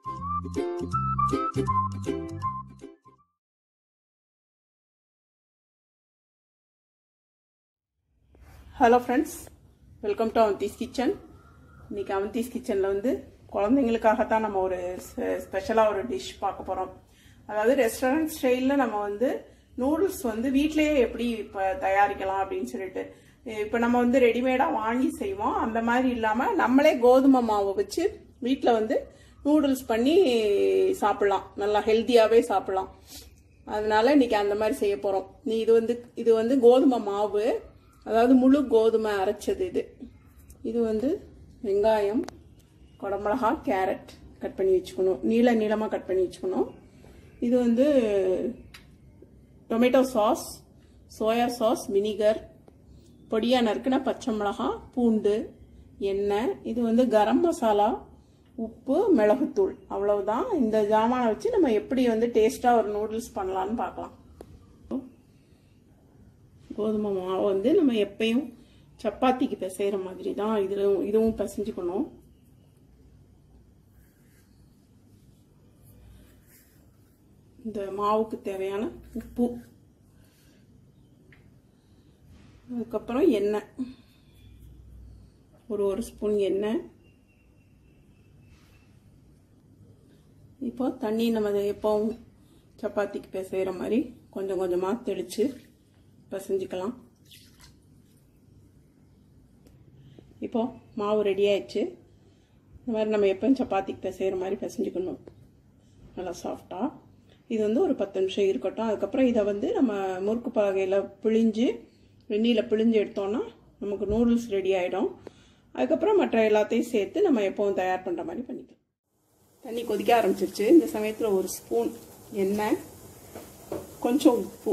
hello friends welcome to Avanthi's kitchen இன்னைக்கு அவந்தீஸ் கிச்சனில் வந்து குழந்தைங்களுக்காகத்தான் நம்ம ஒரு ஸ்பெஷலாக ஒரு டிஷ் பார்க்க போகிறோம் அதாவது ரெஸ்டாரண்ட் ஸ்டைலில் நம்ம வந்து நூடுல்ஸ் வந்து வீட்டிலேயே எப்படி இப்போ தயாரிக்கலாம் அப்படின்னு சொல்லிட்டு இப்போ நம்ம வந்து ரெடிமேடாக வாங்கி செய்வோம் அந்த மாதிரி இல்லாமல் நம்மளே கோதுமை மாவை வச்சு வீட்டில் வந்து நூடுல்ஸ் பண்ணி சாப்பிடலாம் நல்லா ஹெல்த்தியாகவே சாப்பிடலாம் அதனால இன்னைக்கு அந்த மாதிரி செய்ய போகிறோம் நீ இது வந்து இது வந்து கோதுமை மாவு அதாவது முழு கோதுமை அரைச்சது இது இது வந்து வெங்காயம் குடமிளகா கேரட் கட் பண்ணி வச்சுக்கணும் நீள நீளமாக கட் பண்ணி வச்சுக்கணும் இது வந்து tomato sauce soya sauce vinegar பொடியாக நறுக்குன பச்சை மிளகா பூண்டு எண்ணெய் இது வந்து கரம் மசாலா உப்பு மிளகுத்தூள் அவ்வளவுதான் இந்த ஜாமானை வச்சு நம்ம எப்படி வந்து டேஸ்ட்டாக ஒரு நூடுல்ஸ் பண்ணலான்னு பார்க்கலாம் கோதுமை மாவை வந்து நம்ம எப்பயும் சப்பாத்திக்கு பிசைகிற மாதிரி தான் இதில் இதுவும் பிசைஞ்சுக்கணும் இந்த மாவுக்கு தேவையான உப்பு அதுக்கப்புறம் எண்ணெய் ஒரு ஒரு ஸ்பூன் எண்ணெய் இப்போ தண்ணி நம்ம எப்பவும் சப்பாத்திக்கு பிசைகிற மாதிரி கொஞ்சம் கொஞ்சமாக தெளித்து பிசைஞ்சிக்கலாம் இப்போ மாவு ரெடி ஆயிடுச்சு இந்த மாதிரி நம்ம எப்பவும் சப்பாத்திக்கு பிசைகிற மாதிரி பிசைஞ்சிக்கணும் நல்லா சாஃப்டாக இது வந்து ஒரு பத்து நிமிஷம் இருக்கட்டும் அதுக்கப்புறம் இதை வந்து நம்ம முறுக்கு பலகையில் பிழிஞ்சு வெந்நியில் பிழிஞ்சு எடுத்தோன்னா நமக்கு நூடுல்ஸ் ரெடி ஆகிடும் அதுக்கப்புறம் மற்ற எல்லாத்தையும் சேர்த்து நம்ம எப்பவும் தயார் பண்ணுற மாதிரி பண்ணிக்கலாம் தண்ணி கொதிக்க ஆரம்பிச்சிருச்சு இந்த சமயத்தில் ஒரு ஸ்பூன் எண்ணெய் கொஞ்சம் உப்பு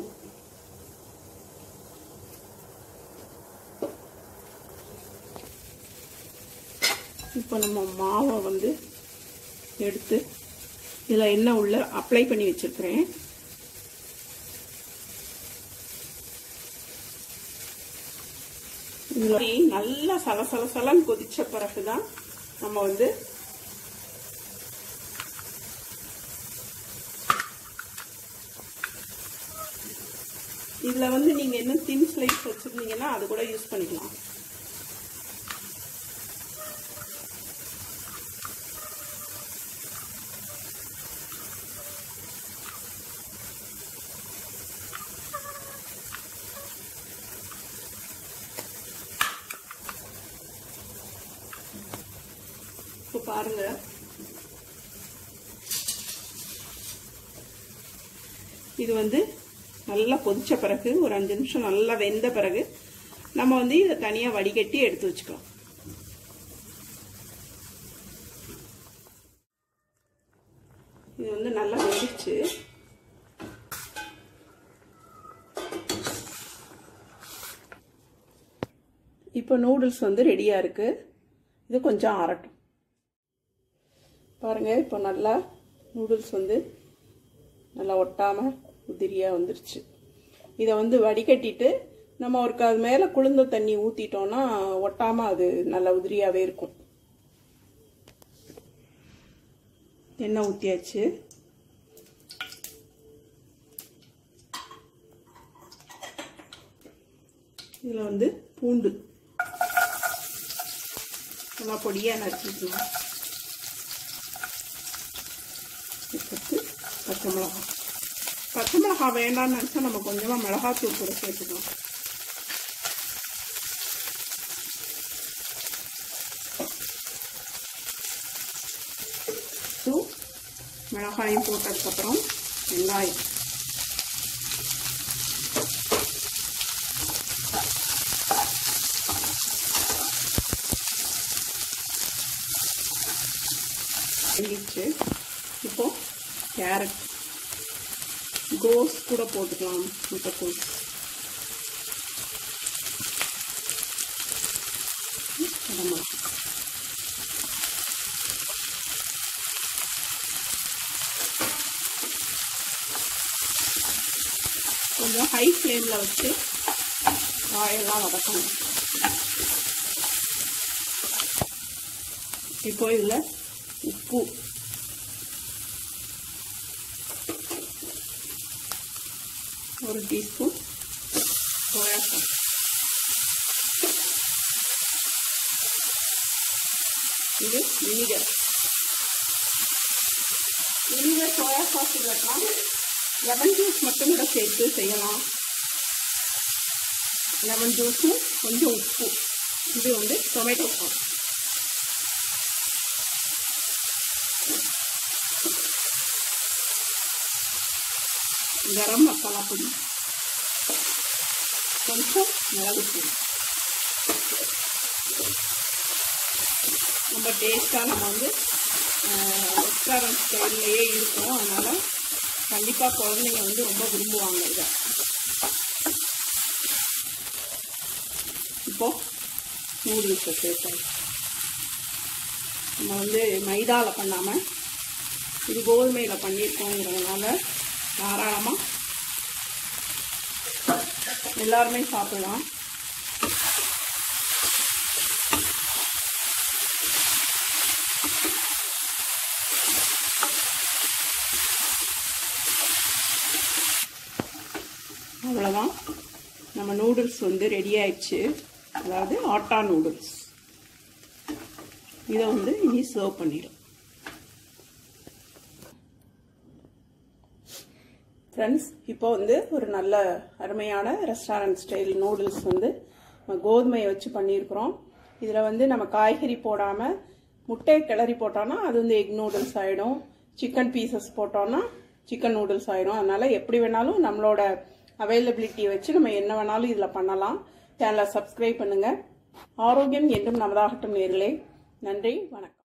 இப்போ நம்ம மாவை வந்து எடுத்து இதில் எண்ணெய் உள்ள அப்ளை பண்ணி வச்சிருக்கிறேன் இதில் நல்லா சலசலசலன்னு கொதிச்ச பிறகுதான் நம்ம வந்து இதில் வந்து நீங்கள் என்ன தின் ஸ்லைஸ் வச்சுருந்தீங்கன்னா அது கூட யூஸ் பண்ணிக்கலாம் இப்போ பாருங்க இது வந்து நல்லா கொதிச்ச பிறகு ஒரு அஞ்சு நிமிஷம் நல்லா வெந்த பிறகு நம்ம வந்து இதை தனியாக வடிகட்டி எடுத்து வச்சுக்கலாம் இது வந்து நல்லா வெடிச்சு இப்போ நூடுல்ஸ் வந்து ரெடியாக இருக்கு இது கொஞ்சம் ஆறட்டும் பாருங்க இப்போ நல்லா நூடுல்ஸ் வந்து நல்லா ஒட்டாமல் உதிரியாக வந்துருச்சு இதை வந்து வடிகட்டிட்டு நம்ம ஒரு அது மேலே குளிர்ந்த தண்ணி ஊற்றிட்டோம்னா ஒட்டாமல் அது நல்லா உதிரியாகவே இருக்கும் எண்ணெய் ஊற்றியாச்சு இதில் வந்து பூண்டு நல்லா பொடியாக நறுக்கிக்கலாம் பத்து பச்சை மிளகாய் பச்சை மிளகாய் வேண்டாம்னு நினச்சா நம்ம கொஞ்சமாக மிளகாத்தூள் கூட சேர்த்துக்கலாம் ஸோ மிளகாயும் போட்டதுக்கப்புறம் வெங்காயம் வெங்கிச்சு இப்போ கேரட் கோஸ் கூட போட்டுக்கலாம் முட்டைக்கோஸ் கடமிளகா கொஞ்சம் ஹை ஃப்ளேமில் வச்சு காயெல்லாம் வதக்கணும் இப்போ இதில் உப்பு ஒரு டீஸ்பூன் சோயா சாஸ் இது வினிகர் வினிகர் சோயா சாஸ் இல்லைன்னா லெமன் ஜூஸ் மட்டும் கூட சேர்த்து செய்யலாம் லெமன் ஜூஸும் கொஞ்சம் உப்பு இது வந்து டொமேட்டோ சாஸ் கரம் மசாலா பொடி கொஞ்சம் மிளகு பொடி ரொம்ப டேஸ்ட்டாக நம்ம வந்து ரெஸ்டாரண்ட் ஸ்டைல்லையே இருக்கும் அதனால் கண்டிப்பாக குழந்தைங்க வந்து ரொம்ப விரும்புவாங்க இதை இப்போது நூடுல்ஸை சேர்த்தோம் நம்ம வந்து மைதாவில் பண்ணாமல் இது கோதுமையில் பண்ணியிருக்கோங்கிறதுனால தாராளமாக எல்லாருமே சாப்பிடலாம் அவ்வளோதான் நம்ம நூடுல்ஸ் வந்து ரெடி ஆயிடுச்சு அதாவது ஆட்டா நூடுல்ஸ் இதை வந்து இனி சர்வ் பண்ணிடும் ஃப்ரெண்ட்ஸ் இப்போ வந்து ஒரு நல்ல அருமையான ரெஸ்டாரண்ட் ஸ்டைல் நூடுல்ஸ் வந்து கோதுமையை வச்சு பண்ணியிருக்கிறோம் இதில் வந்து நம்ம காய்கறி போடாமல் முட்டை கிளறி போட்டோன்னா அது வந்து எக் நூடுல்ஸ் ஆகிடும் சிக்கன் பீசஸ் போட்டோன்னா சிக்கன் நூடுல்ஸ் ஆகிடும் அதனால் எப்படி வேணாலும் நம்மளோட அவைலபிலிட்டியை வச்சு நம்ம என்ன வேணாலும் இதில் பண்ணலாம் சேனலை சப்ஸ்கிரைப் பண்ணுங்கள் ஆரோக்கியம் என்றும் நமதாகட்டும் நேர்களே நன்றி வணக்கம்